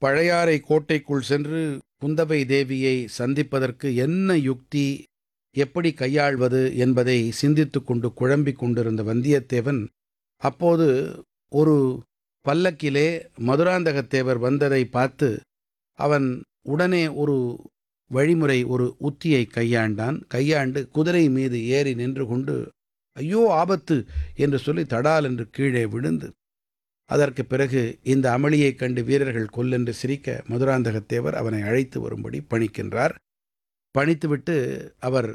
பழையாறை கோட்டைக்குள் சென்று குந்தவை தேவியை சந்திப்பதற்கு என்ன யுக்தி எப்படி கையாள்வது என்பதை சிந்தித்துக் கொண்டு குழம்பிக் கொண்டிருந்த வந்தியத்தேவன் அப்போது ஒரு பல்லக்கிலே மதுராந்தகத்தேவர் வந்ததை பார்த்து அவன் உடனே ஒரு வழிமுறை ஒரு உத்தியை கையாண்டான் கையாண்டு குதிரை மீது ஏறி நின்று கொண்டு ஐயோ ஆபத்து என்று சொல்லி தடால் என்று கீழே விழுந்து அதற்கு பிறகு இந்த அமளியைக் கண்டு வீரர்கள் கொல்லென்று சிரிக்க மதுராந்தகத்தேவர் அவனை அழைத்து வரும்படி பணிக்கின்றார் பணித்துவிட்டு அவர்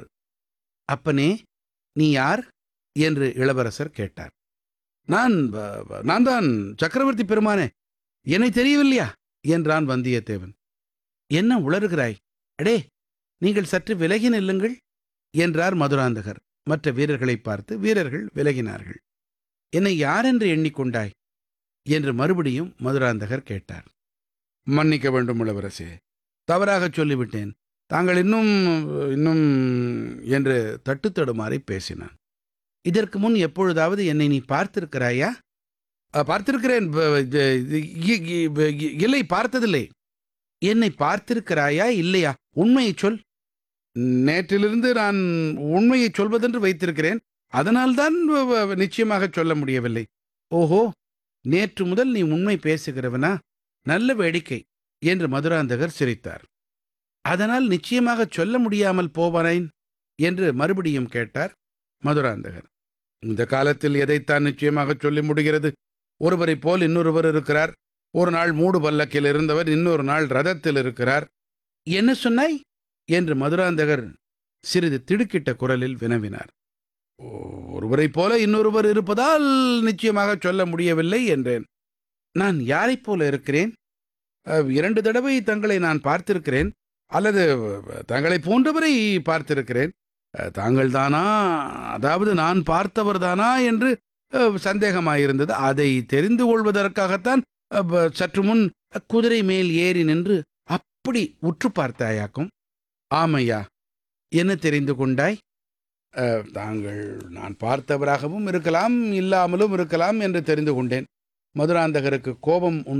அப்பனே நீ யார் என்று இளவரசர் கேட்டார் நான் வ- வ- நான் தான் சக்கரவர்த்தி பெருமானே என்னை தெரியவில்லையா என்றான் வந்தியத்தேவன் என்ன உளறுகிறாய் அடே நீங்கள் சற்று விலகி நில்லுங்கள் என்றார் மதுராந்தகர் மற்ற வீரர்களை பார்த்து வீரர்கள் விலகினார்கள் என்னை யாரென்று எண்ணிக்கொண்டாய் என்று மறுபடியும் மதுராந்தகர் கேட்டார் மன்னிக்க வேண்டும் இளவரசே தவறாகச் சொல்லிவிட்டேன் தாங்கள் இன்னும் இன்னும் என்று தட்டு தடுமாறி பேசினான் இதற்கு முன் எப்பொழுதாவது என்னை நீ பார்த்திருக்கிறாயா "அ, பார்த்திருக்கிறேன் ப- இது- இது- இ- இ- இ- இல்லை பார்த்ததில்லை என்னை பார்த்திருக்கிறாயா இல்லையா உண்மையை சொல் நேற்றிலிருந்து நான் உண்மையை சொல்வதென்று வைத்திருக்கிறேன் அதனால்தான் வ- வ- நிச்சயமாக சொல்ல முடியவில்லை ஓஹோ நேற்று முதல் நீ உண்மை பேசுகிறவனா நல்ல வேடிக்கை என்று மதுராந்தகர் சிரித்தார் அதனால் நிச்சயமாக சொல்ல முடியாமல் போவானேன் என்று மறுபடியும் கேட்டார் மதுராந்தகர் இந்த காலத்தில் எதைத்தான் நிச்சயமாக சொல்ல முடிகிறது ஒருவரைப் போல் இன்னொருவர் இருக்கிறார் ஒரு நாள் மூடு பல்லக்கில் இருந்தவர் இன்னொரு நாள் ரதத்தில் இருக்கிறார் என்ன சொன்னாய் என்று மதுராந்தகர் சிறிது திடுக்கிட்ட குரலில் வினவினார் "ஓ- ஒருவரைப் போல இன்னொருவர் இருப்பதால் நிச்சயமாக சொல்ல முடியவில்லை என்றேன் நான் யாரைப் போல இருக்கிறேன் அஹ், இரண்டு தடவை தங்களை நான் பார்த்திருக்கிறேன் அல்லது அஹ், தங்களைப் போன்றவரை பார்த்திருக்கிறேன் அஹ், தாங்கள் தானா அதாவது நான் பார்த்தவர் தானா என்று அஹ், சந்தேகமாயிருந்தது அதை தெரிந்து கொள்வதற்காகத்தான் அஹ், ப- சற்று முன் குதிரை மேல் ஏறி நின்று அப்படி உற்று பார்த்தாயாக்கும் ஆமையா என்ன தெரிந்து கொண்டாய் அஹ், தாங்கள் நான் பார்த்தவராகவும் இருக்கலாம் இல்லாமலும் இருக்கலாம் என்று தெரிந்து கொண்டேன் மதுராந்தகருக்கு கோபம் உண்டு